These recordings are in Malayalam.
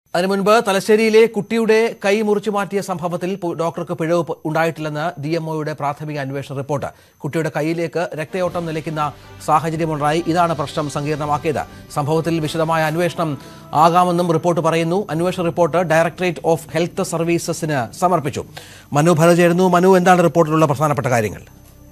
അതിനു മുൻപ് തലശ്ശേരിയിലെ കുട്ടിയുടെ കൈ മുറിച്ചു മാറ്റിയ സംഭവത്തിൽ പു- ഡോക്ടർക്ക് പിഴവ് പ- ഉണ്ടായിട്ടില്ലെന്ന് ഡി എംഒയുടെ പ്രാഥമിക അന്വേഷണ റിപ്പോർട്ട് കുട്ടിയുടെ കൈയിലേക്ക് രക്തയോട്ടം നിലയ്ക്കുന്ന സാഹചര്യമുണ്ടായി ഇതാണ് പ്രശ്നം സങ്കീർണമാക്കിയത് സംഭവത്തിൽ വിശദമായ അന്വേഷണം ആകാമെന്നും റിപ്പോർട്ട് പറയുന്നു അന്വേഷണ റിപ്പോർട്ട് ഡയറക്ടറേറ്റ് ഓഫ് ഹെൽത്ത് സർവീസസിന് സമർപ്പിച്ചു മനു ഭര ചേരുന്നു മനു എന്താണ് റിപ്പോർട്ടിലുള്ള പ്രധാനപ്പെട്ട കാര്യങ്ങൾ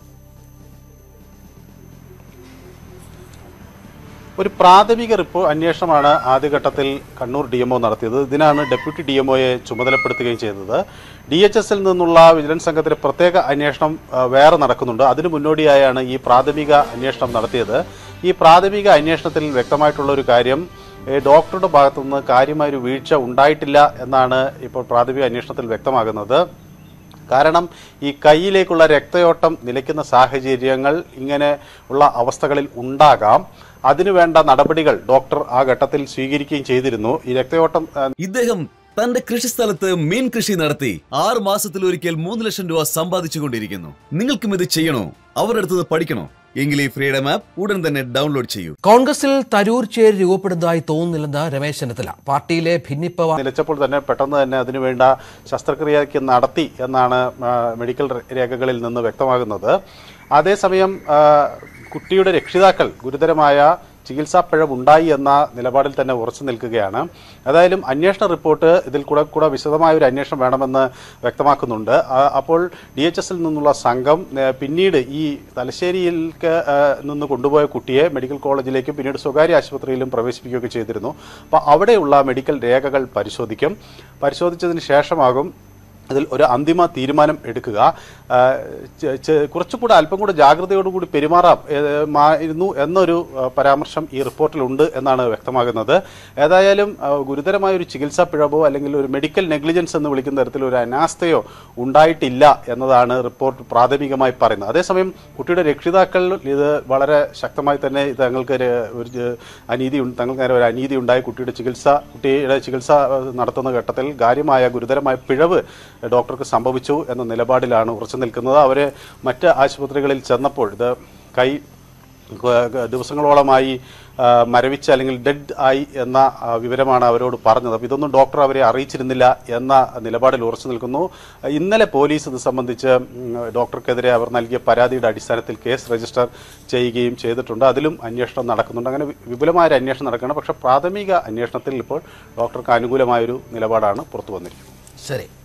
ഒരു പ്രാഥമിക റിപ്പോ അന്വേഷണമാണ് ആദ്യഘട്ടത്തിൽ കണ്ണൂർ ഡി എംഒ നടത്തിയത് ഇതിനാണ് ഡെപ്യൂട്ടി ഡി എംഒയെ ചുമതലപ്പെടുത്തുകയും ചെയ്തത് ഡി എച്ച് എസിൽ നിന്നുള്ള വിജിലൻസ് സംഘത്തിന്റെ പ്രത്യേക അന്വേഷണം ആ, വേറെ നടക്കുന്നുണ്ട് അതിനു മുന്നോടിയായാണ് ഈ പ്രാഥമിക അന്വേഷണം നടത്തിയത് ഈ പ്രാഥമിക അന്വേഷണത്തിൽ വ്യക്തമായിട്ടുള്ള ഒരു കാര്യം ഏ, ഡോക്ടറുടെ ഭാഗത്തുനിന്ന് കാര്യമായൊരു വീഴ്ച ഉണ്ടായിട്ടില്ല എന്നാണ് ഇപ്പോൾ പ്രാഥമിക അന്വേഷണത്തിൽ വ്യക്തമാകുന്നത് കാരണം ഈ കൈയിലേക്കുള്ള രക്തയോട്ടം നിലയ്ക്കുന്ന സാഹചര്യങ്ങൾ ഇങ്ങനെ ഉള്ള അവസ്ഥകളിൽ ഉണ്ടാകാം അതിനുവേണ്ട നടപടികൾ ഡോക്ടർ ആ ഘട്ടത്തിൽ സ്വീകരിക്കുകയും ചെയ്തിരുന്നു ഈ രക്തയോട്ടം ആ, ഇദ്ദേഹം തന്റെ കൃഷിസ്ഥലത്ത് മീൻ കൃഷി നടത്തി ആറ് മാസത്തിൽ ഒരിക്കൽ മൂന്ന് ലക്ഷം രൂപ സമ്പാദിച്ചുകൊണ്ടിരിക്കുന്നു നിങ്ങൾക്കും ഇത് ചെയ്യണോ അവരുടെ അടുത്ത് നിന്ന് പഠിക്കണോ എങ്കിൽ ഈ ഫ്രീഡം ആപ്പ് ഉടൻ തന്നെ ഡൗൺലോഡ് ചെയ്യൂ കോൺഗ്രസിൽ തരൂർ ചേരി രൂപപ്പെടുന്നതായി തോന്നുന്നില്ലെന്ന് രമേശ് ചെന്നിത്തല പാർട്ടിയിലെ ഭിന്നിപ്പ് വാ- നിലച്ചപ്പോൾ തന്നെ പെട്ടെന്ന് തന്നെ അതിനുവേണ്ട ശസ്ത്രക്രിയയ്ക്ക് നടത്തി എന്നാണ് ആ, മെഡിക്കൽ ര- രേഖകളിൽ നിന്ന് വ്യക്തമാകുന്നത് അതേസമയം ആ, കുട്ടിയുടെ രക്ഷിതാക്കൾ ഗുരുതരമായ ചികിത്സാ പിഴവുണ്ടായി എന്ന നിലപാടിൽ തന്നെ ഉറച്ചു നിൽക്കുകയാണ് ഏതായാലും അന്വേഷണ റിപ്പോർട്ട് ഇതിൽ കൂടെ കൂടെ വിശദമായ ഒരു അന്വേഷണം വേണമെന്ന് വ്യക്തമാക്കുന്നുണ്ട് ആ, അപ്പോൾ ഡി എച്ച് എസിൽ നിന്നുള്ള സംഘം ഏ, പിന്നീട് ഈ തലശ്ശേരിയിലേക്ക് ആ, നിന്ന് കൊണ്ടുപോയ കുട്ടിയെ മെഡിക്കൽ കോളേജിലേക്കും പിന്നീട് സ്വകാര്യ ആശുപത്രിയിലും പ്രവേശിപ്പിക്കുകയൊക്കെ ചെയ്തിരുന്നു അപ്പോൾ അവിടെയുള്ള മെഡിക്കൽ രേഖകൾ പരിശോധിക്കും പരിശോധിച്ചതിന് ശേഷമാകും അതിൽ ഒരു അന്തിമ തീരുമാനം എടുക്കുക ആ, ചെ- ചെ- കുറച്ചുകൂടെ അല്പം കൂടെ ജാഗ്രതയോടുകൂടി പെരുമാറാം ഏ, മായിരുന്നു എന്നൊരു ആ, പരാമർശം ഈ റിപ്പോർട്ടിലുണ്ട് എന്നാണ് വ്യക്തമാകുന്നത് ഏതായാലും ആ, ഗുരുതരമായ ഒരു ചികിത്സാ പിഴവോ അല്ലെങ്കിൽ ഒരു മെഡിക്കൽ നെഗ്ലിജൻസ് എന്ന് വിളിക്കുന്ന തരത്തിൽ ഒരു അനാസ്ഥയോ ഉണ്ടായിട്ടില്ല എന്നതാണ് റിപ്പോർട്ട് പ്രാഥമികമായി പറയുന്നത് അതേസമയം കുട്ടിയുടെ രക്ഷിതാക്കൾ ഇത് വളരെ ശക്തമായി തന്നെ ഇത് തങ്ങൾക്ക് ഒരു ഒരു ജ- അനീതി ഉണ്ട്- തങ്ങൾക്ക് നേരെ ഒരു അനീതി ഉണ്ടായി കുട്ടിയുടെ ചികിത്സ കുട്ടിയുടെ ചികിത്സ ഏഹ്, നടത്തുന്ന ഘട്ടത്തിൽ കാര്യമായ ഗുരുതരമായ പിഴവ് ഡോക്ടർക്ക് സംഭവിച്ചു എന്ന നിലപാടിലാണ് ഉറച്ചു നിൽക്കുന്നത് അവർ മറ്റ് ആശുപത്രികളിൽ ചെന്നപ്പോൾ ഇത് കൈ ക- ദിവസങ്ങളോളമായി ആ, മരവിച്ച് അല്ലെങ്കിൽ ഡെഡ് ആയി എന്ന ആ, വിവരമാണ് അവരോട് പറഞ്ഞത് അപ്പോൾ ഇതൊന്നും ഡോക്ടർ അവരെ അറിയിച്ചിരുന്നില്ല എന്ന നിലപാടിൽ ഉറച്ചു നിൽക്കുന്നു ഇന്നലെ പോലീസ് ഇത് സംബന്ധിച്ച് ഉം, ഡോക്ടർക്കെതിരെ അവർ നൽകിയ പരാതിയുടെ അടിസ്ഥാനത്തിൽ കേസ് രജിസ്റ്റർ ചെയ്യുകയും ചെയ്തിട്ടുണ്ട് അതിലും അന്വേഷണം നടക്കുന്നുണ്ട് അങ്ങനെ വി- വിപുലമായ ഒരു അന്വേഷണം നടക്കണം പക്ഷേ പ്രാഥമിക അന്വേഷണത്തിൽ ഇപ്പോൾ ഡോക്ടർക്ക് അനുകൂലമായൊരു നിലപാടാണ് പുറത്തു വന്നിരിക്കുന്നത് ശരി